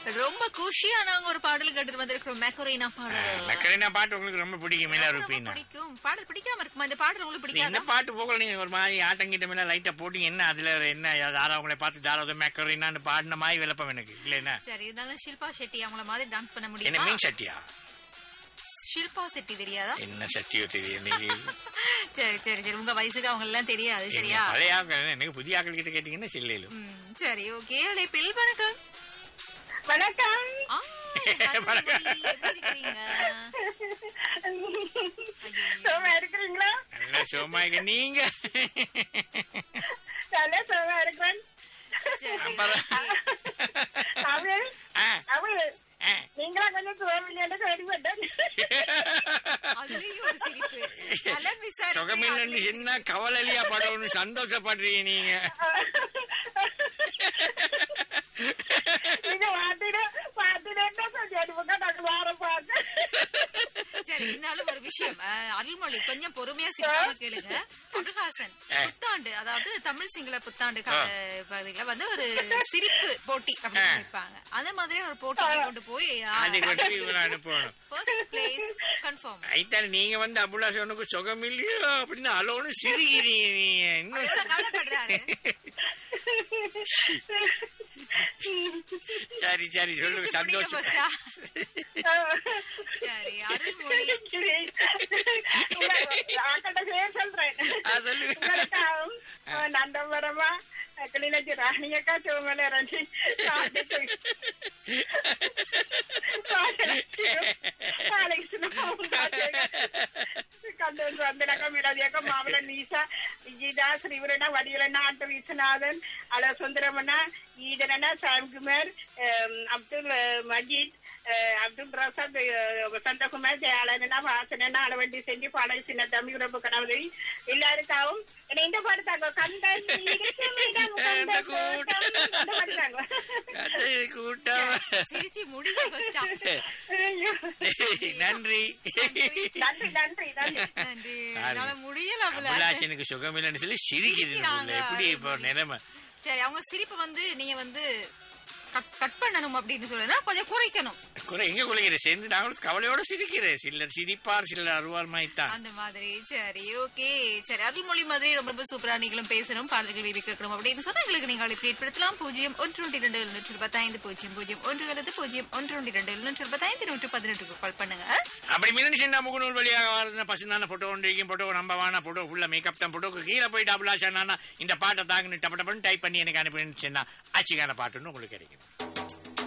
ரொம்ப குஷியானவங்க ஒரு பாடல் கேட்டு வந்திருக்கிறோம் மெக்கோரினா பாடல் மக்களினா பாட்டு உங்களுக்கு ரொம்ப பிடிக்கும் இல்ல ரொம்ப ருப்பீனா பிடிக்கும் பாடல் பிடிக்காம இருக்குமா இந்த பாடல் உங்களுக்கு இந்த பிடிக்காதா பாட்டு போகல நீங்க ஒரு மாதிரி ஆட்டங்கிட்ட மேல லைட்டா போட்டீங்க என்ன அதுல என்ன யாரோ அவங்கள பார்த்து தாராவது மேக்கரினான்னு பாடின மாதிரி விளப்பம் எனக்கு இல்ல என்ன சரி இருந்தாலும் ஷில்பா ஷெட்டி அவங்கள மாதிரி டான்ஸ் பண்ண என்ன முடியுமா மீன் சட்டியா ஷில்பா ஷெட்டி தெரியாதா என்ன சட்டியோ தெரியும் இன்னைக்கு சரி சரி சரி உங்க வயசுக்கு அவங்க எல்லாம் தெரியாது சரியா நீங்க பழைய ஆட்கள் எனக்கு புதிய ஆட்கள் கிட்ட கேட்டீங்கன்னா சில்லையிலும் ம், சரி ஓகே அழைப்பில் வணக்கம் வணக்கம் ஆ, அருள்மொழி, எப்படி இருக்கிறீங்க ஐயோ. சுகமா இருக்கிறீங்களா நல்ல சோமாயிக்க நீங்க நல்ல சுகமா இருக்கிறேன் சரி, அப்புறம்? okay. அவள் ஆ, அவள் ஆ. நீங்களா கொஞ்சம் சுகம் இல்லைன்னு கேள்விப்பட்டேன் அதுலயும் ஒரு சிரிப்பு நலம் விசாரித்து சுகமில்லைன்னு அதுலயும் என்ன கவலையா படணும்னு சந்தோஷப்படுறீங்க நீங்க நீங்க பாத்துட்டு பாத்துட்டேன்னா கொஞ்சம் பக்கம் நாங்க வார பார்க்க சரி இருந்தாலும் ஒரு விஷயம் அஹ், அருள்மொழி கொஞ்சம் பொறுமையா சிரிக்காம கேளுங்க அருள்ஹாசன் புத்தாண்டு அதாவது தமிழ் சிங்கள புத்தாண்டு கால பகுதியில வந்து ஒரு சிரிப்பு போட்டி அப்படின்னு வைப்பாங்க அந்த மாதிரி ஒரு போட்டிக்கு கொண்டு போய் அதை கொண்டு இவரை அனுப்பணும் ஃபர்ஸ்ட் பிளேஸ் கன்ஃபார்ம் ஐத்தாரு நீங்க வந்து அபுல்லா சொன்னுக்கு சுகம் இல்லையோ அப்படின்னு அலோன்னு சிரிக்கிறீங்க நீங்க இன்னும் எவ்வளவு கவலைப்படுறாரு சரி சரி சொல்லுங்க சிரிச்சு முடிங்க சந்தோஷம் first ஆ. சரி அருள்மொழி ஆக்கட்ட பேர் சொல்றேன் ஆ, சொல்லுங்க உங்களுக்காகவும் நந்தபுரமா கிளிநொச்சி ராணியக்கா சிவமலை ரஞ்சி கண்டோன் வந்தனக்கம் விரதியக்கம் மாவளன் நீசா விஜிதா ஸ்ரீவரனா வடிவலனா ஆட்ட விஸ்வநாதன் அல சுந்தரமண்ணா ஈதனனா சாம்குமார் அப்துல் மஜீத் அஹ், அப்துல் ரசாத் அஹ், வசந்தகுமார் ஜெயாலனா வாசனனா அளவண்டி செஞ்சு பாடகி சின்ன தம்பி உறவு கணவதி எல்லாருக்காகவும் என்னை இந்த பாட்டு தாங்க கண்டன் இருக்கும் அந்த கண்டன் கூட்டம். கூட்டம். அந்த பாட்டு தாங்க அது கூட்டம் சிரிச்சு முடிங்க ஃபர்ஸ்ட் ஐயோ. நன்றி நன்றி நன்றி நன்றி நன்றி என்னால முடியல அவள அபுலாசனுக்கு சுகம் இல்லைன்னு சொல்லி சிரிக்குது இந்த புள்ள. எப்படி இப்போ நிலைமை சரி அவங்க சிரிப்பு வந்து நீங்க வந்து கட் கட் பண்ணணும் அப்படின்னு சொல்லுனா கொஞ்சம் குறைக்கணும் குறை எங்க குலைகிற சேர்ந்து நாங்களும் கவலையோட சிரிக்கிறேன் சிலர் சிரிப்பார் சிலர் அருவார் மாய்த்தான் அந்த மாதிரி சரி ஓகே சரி அருள்மொழி மாதிரி ரொம்ப ரொம்ப சூப்பரா நீங்களும் பேசணும் பாடல்கள் விபி கேட்கணும் அப்படின்னு சொன்னா எங்களுக்கு நீங்கள் அழைப்பு ஏற்படுத்தலாம் பூஜ்ஜியம் ஒன்று ஒன்று இரண்டு எழுநூற்று பத்தைந்து பூஜ்ஜியம் பூஜ்ஜியம் ஒன்று அல்லது பூஜ்ஜியம் ஒன்று ஒன்று இரண்டு எழுநூற்று பத்தைந்து நூற்று பதினெட்டுக்கு கால் பண்ணுங்க அப்படி மின்னணு சின்ன முகநூல் வழியாக வரது பசுந்தான போட்டோ ஒன்று வைக்கும் போட்டோ நம்ப வானா போட்டோ ஃபுல்லா மேக்கப் தான் போட்டோக்கு கீழே போயிட்டு அபுலாஷா நானா இந்த பாட்டை தாங்கன்னு டப்ப டப்பன்னு டைப் பண்ணி எனக்கு அனுப்பின்னு சொன்னா ஆட்சிக்கான பாட்டுன்னு உங்களுக்கு கிடைக்கும்